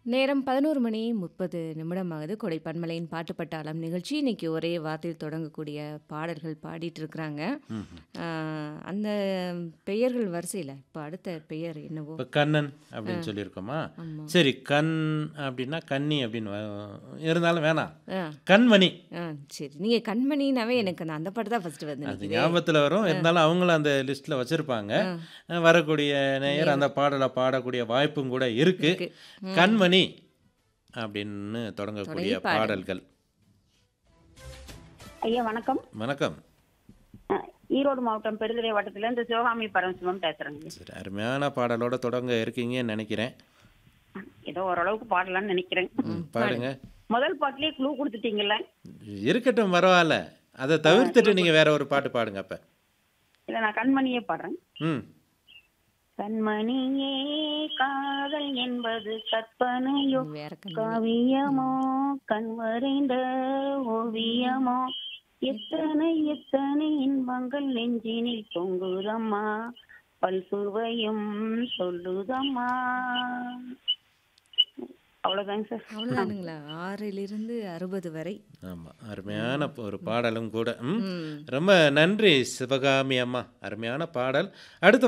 நேரம் 11 மணி 30 நிமிடம் ஆகுது. கொடை பன்மலையின் பாட்டு பட்டாளம் நிகழ்ச்சி. இன்னைக்கு ஒரே வார்த்தையில் தொடங்கக்கூடிய பாடல்கள் பாடிட்டு இருக்கிறாங்க. ம்ஹ்ம். ஆ, அந்த பெயர்கள் வரிசையில இப்ப அடுத்த பெயர் என்னவோ? இப்ப கண்ணன் ஆ. அப்படின்னு சொல்லியிருக்கோமா? ஆமா. சரி கண் அப்படின்னா கன்னி அப்படின்னு வ இருந்தாலும் வேணாம். ஆ. கண்மணி. ஆ, சரி. நீங்க கண்மணினாவே எனக்கு அந்த அந்த பாட்டு தான் ஃபர்ஸ்ட் வந்து அது நிக்குதே. ஞாபகத்துல வரும். ஆ. இருந்தாலும் அவங்களும் அந்த லிஸ்ட்ல வச்சிருப்பாங்க. ஆ. அ வரக்கூடிய நேயர் நேயர். அந்த பாடல பாடக்கூடிய வாய்ப்பும் கூட இருக்கு. இருக்கு. ம். கண்மணி அப்படின்னு தொடங்கக்கூடிய தொடங்கி பாடுங்க. பாடல்கள். ஐயா வணக்கம் வணக்கம். அஹ், ஈரோடு மாவட்டம் பெருந்துறை வட்டத்துல இருந்து சிவகாமி பரமசிவம் பேசுறேங்க சரி அருமையான பாடலோட தொடங்க இருக்கீங்கன்னு நினைக்கிறேன். ஏதோ ஓரளவுக்கு பாடலாம்னு நினைக்கிறேன் ம், பாடுங்க. முதல் பாட்டுலயே க்ளூ கொடுத்துட்டீங்கல்ல இருக்கட்டும் பரவாயில்ல. அதை தவிர்த்துட்டு நீங்க வேற ஒரு பாட்டு பாடுங்க அப்ப. இல்ல நான் கண்மணியே பாடுறேன் ம். கண்மணியே காதல் என்பது கற்பனையோ வேற கண்மணி. காவியமோ கண்வரைந்த ஓவியமோ எத்தனை எத்தனை இன்பங்கள் நெஞ்சினில் தொங்குதம்மா பல்சுவையும் சொல்லுதம்மா அவ்வளவுதாங்க சார் அவ்வளவுதானுங்களா? ஆறிலிருந்து அறுபது வரை. ஆமா. அருமையான ஒரு பாடலும் கூட. ம். ம். ரொம்ப நன்றி சிவகாமி அம்மா. அருமையான பாடல். அடுத்த